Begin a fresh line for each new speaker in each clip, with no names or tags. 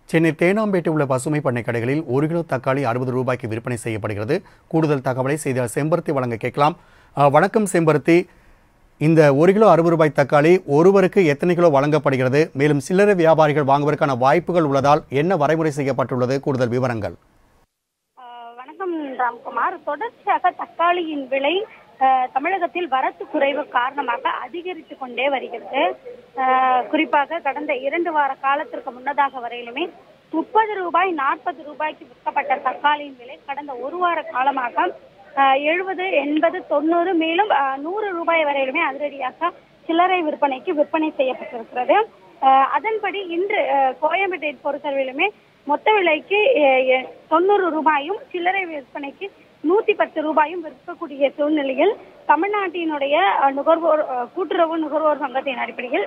சென்னை தேனாம்பேட்டை உள்ள பசுமை பண்ணை கடைகளில் ஒரு கிலோ தக்காளி அறுபது ரூபாய்க்கு விற்பனை செய்யப்படுகிறது கூடுதல் தகவலை செய்தியாளர் செம்பருத்தி வழங்க கேட்கலாம் அஹ், வணக்கம் செம்பருத்தி இந்த ஒரு கிலோ அறுபது ரூபாய் தக்காளி ஒருவருக்கு எத்தனை கிலோ வழங்கப்படுகிறது மேலும் சில்லறை வியாபாரிகள் வாங்குவதற்கான வாய்ப்புகள் உள்ளதால் என்ன வரைமுறை செய்யப்பட்டுள்ளது கூடுதல் விவரங்கள்
ஆஹ் வணக்கம் ராம்குமார் தொடர்ச்சியாக தக்காளியின் விலை ஆஹ் தமிழகத்தில் வரத்து குறைவு காரணமாக அதிகரித்து கொண்டே வருகிறது ஆஹ் குறிப்பாக கடந்த இரண்டு வார காலத்திற்கு முன்னதாக வரையிலுமே முப்பது ரூபாய் நாற்பது ரூபாய்க்கு விற்கப்பட்ட தக்காளியின் விலை கடந்த ஒரு வார காலமாக எழுபது எண்பது தொண்ணூறு மேலும் ஆஹ் நூறு ரூபாய் வரையிலுமே அதிரடியாக சில்லறை விற்பனைக்கு விற்பனை செய்யப்பட்டிருக்கிறது ஆஹ் அதன்படி இன்று ஆஹ் கோயம்பேட்டை பொறுத்தவரையிலுமே மொத்த விலைக்கு அஹ், எ- தொண்ணூறு ரூபாயும் சில்லறை விற்பனைக்கு நூத்தி பத்து ரூபாயும் விற்கக்கூடிய சூழ்நிலையில் தமிழ்நாட்டினுடைய அஹ், நுகர்வோர் அஹ், கூட்டுறவு நுகர்வோர் சங்கத்தின் அடிப்படையில்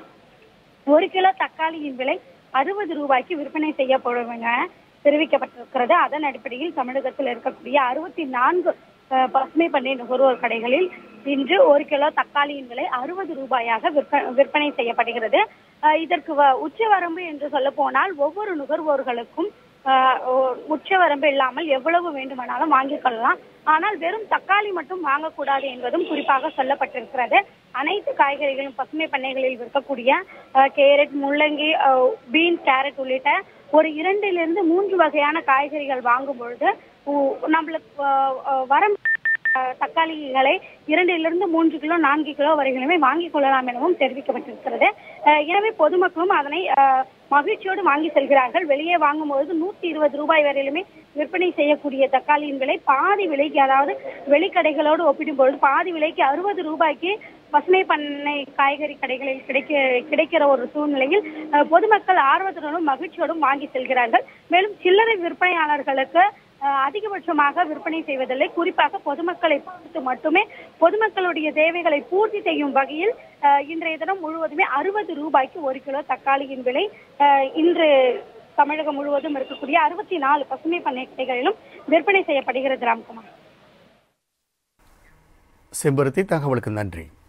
ஒரு கிலோ தக்காளியின் விலை அறுபது ரூபாய்க்கு விற்பனை செய்யப்படும் என தெரிவிக்கப்பட்டிருக்கிறது அதன் அடிப்படையில் தமிழகத்தில் இருக்கக்கூடிய அறுபத்தி நான்கு அஹ், பசுமை பண்ணை நுகர்வோர் கடைகளில் இன்று ஒரு கிலோ தக்காளியின் விலை அறுபது ரூபாயாக விற்ப- விற்பனை செய்யப்படுகிறது அஹ், இதற்கு வ- உச்சவரம்பு என்று சொல்ல போனால் ஒவ்வொரு நுகர்வோர்களுக்கும் அஹ், ஓ- உச்சவரம்பு இல்லாமல் எவ்வளவு வேண்டுமானாலும் வாங்கிக் கொள்ளலாம் ஆனால் வெறும் தக்காளி மட்டும் வாங்கக்கூடாது என்பதும் குறிப்பாக சொல்லப்பட்டிருக்கிறது அனைத்து காய்கறிகளும் பசுமை பண்ணைகளில் விற்கக்கூடிய அஹ், கேரட் முள்ளங்கி அஹ், பீன்ஸ் கேரட் உள்ளிட்ட ஒரு இரண்டிலிருந்து மூன்று வகையான காய்கறிகள் வாங்கும் பொழுது உ- நம்மளுக்கு அஹ், அஹ், வரம் அஹ், தக்காளிகளை இரண்டிலிருந்து மூன்று கிலோ நான்கு கிலோ வரைகளுமே வாங்கிக் கொள்ளலாம் எனவும் தெரிவிக்கப்பட்டிருக்கிறது அஹ், எனவே பொதுமக்களும் அதனை அஹ், மகிழ்ச்சியோடு வாங்கி செல்கிறார்கள் வெளியே வாங்கும்போது நூத்தி இருபது ரூபாய் வரையிலுமே விற்பனை செய்யக்கூடிய தக்காளியின் விலை பாதி விலைக்கு அதாவது வெளிக்கடைகளோடு ஒப்பிடும்பொழுது பாதி விலைக்கு அறுபது ரூபாய்க்கு பசுமை பண்ணை காய்கறி கடைகளில் கிடைக்க கிடைக்கிற ஒரு சூழ்நிலையில் அஹ், பொதுமக்கள் ஆர்வத்துடனும் மகிழ்ச்சியோடும் வாங்கி செல்கிறார்கள் மேலும் சில்லறை விற்பனையாளர்களுக்கு அஹ், அதிகபட்சமாக விற்பனை செய்வதில்லை குறிப்பாக பொதுமக்களை பார்த்து மட்டுமே பொதுமக்களுடைய தேவைகளை பூர்த்தி செய்யும் வகையில் அஹ், இன்றைய தினம் முழுவதுமே அறுபது ரூபாய்க்கு ஒரு கிலோ தக்காளியின் விலை அஹ், இன்று தமிழகம் முழுவதும் இருக்கக்கூடிய அறுபத்தி நாலு பசுமை பண்ணை கடைகளிலும் விற்பனை செய்யப்படுகிறது ராம்குமார்
செம்பருத்தி தகவலுக்கு நன்றி